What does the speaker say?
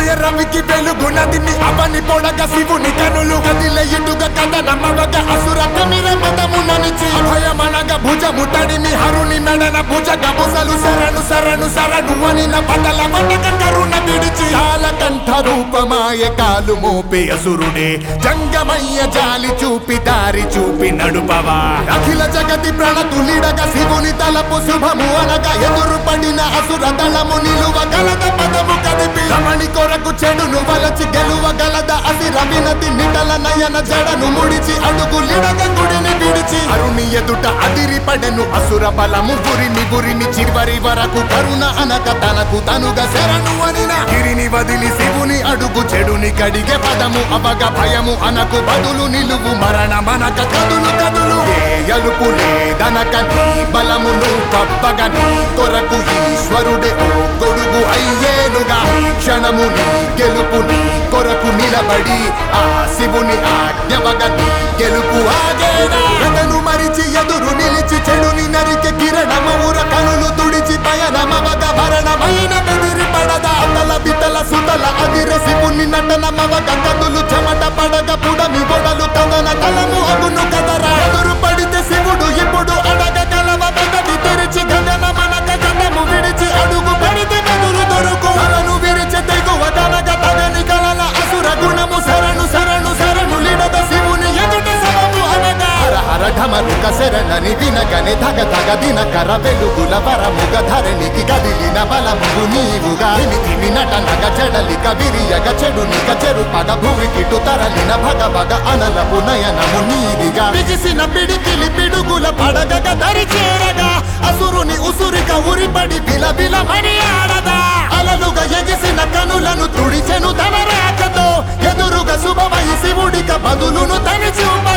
రవికి వెలుగు నదిని అవని పొడగ శివుని కనులు కదిల ఇటుగా కథ నమ్మవగ అసుర కమిర పదము ననిచి అభయమనగ భుజము తడిమి హరుని మెడన భుజగ బుసలు శరణు శరణు శరణు అనిన పదల వటక కరుణ విడిచి కాలకంఠ రూపమాయ కాలు మోపే అసురుడే జంగమయ్య జాలి చూపి దారి చూపి నడుపవా అఖిల జగతి ప్రణతులిడగ శివుని తలపు శుభము అనగా ఎదురు పడిన అసుర దళము నిలువ గలద పదము కదిపి రమణి కొరకు చెడును వలచి గెలువ గలద అసి రవినది నిటల నయన జడను ముడిచి అడుగులిడగ గుడిని విడిచి అరుణి ఎదుట అదిరి పడెను అసుర బలము గురిమి గురిమి చివరి వరకు కరుణ అనక తనకు తనుగా శరణు అనిన గిరిని వదిలి శివుని అడుగు చెడుని కడిగే పదము అవగ భయము అనకు బదులు నిలువు మరణ మనక కదులు కదులు ఏ ఎలుపు లేదనక నీ బలమును కప్పగ నీ కొరకు ఈశ్వరుడే ఓ గొడుగు అయ్యేనుగా ఈ క్షణము నీ గెలుపు నీ కొరకు నిలబడి ఆ శివుని ఆజ్ఞవగ నీ గెలుపు ఆగేనా ఎదను మరిచి ఎదురు నిలిచి చెడుని నరికె కిరణమవుర కనులు తుడిచి పయనమవగ భరణమైన బెదిరి పడద అతల బితల సుతల అదిర శివుని నటనమవగ కదులు చెమట పడగ పుడమి బొడలు కదన కలము అగును కదరా ఎదురు పడితే శివుడు ఇప్పుడు అడగ కలవ పెదవి తెరిచి గగన మనక గతము విడిచి అడుగు పెడితే బెదురు దొరుకు కలను విరిచి తెగువ కనగ తగని కలల అసుర గుణము శరణు శరణు శరణు లిడద శివుని ఎదుట శరము అనగా హర హర ఢమరుక శరణని వినగని ధగ ధగ దిన కర వెలుగుల వరముగ ధరణికి గదిలిన బలము నీవుగా తిమి నటనగ చెడలిక విరియగ చెడునిక చెరుపగ భూమికిటు తరలిన భగ భగ అనలపు నయనము నీదిగా బిగిసిన పిడికిలి పిడుగుల పడగగ దరి చేరగా అసురుని ఉసురిక ఉరిపడి బిల బిలమని ఆడదా అలలుగా ఎగిసిన కనులను తుడిచెను తన రాకతో ఎదురుగా శుభమై శివుడిక బదులును తని చూపగా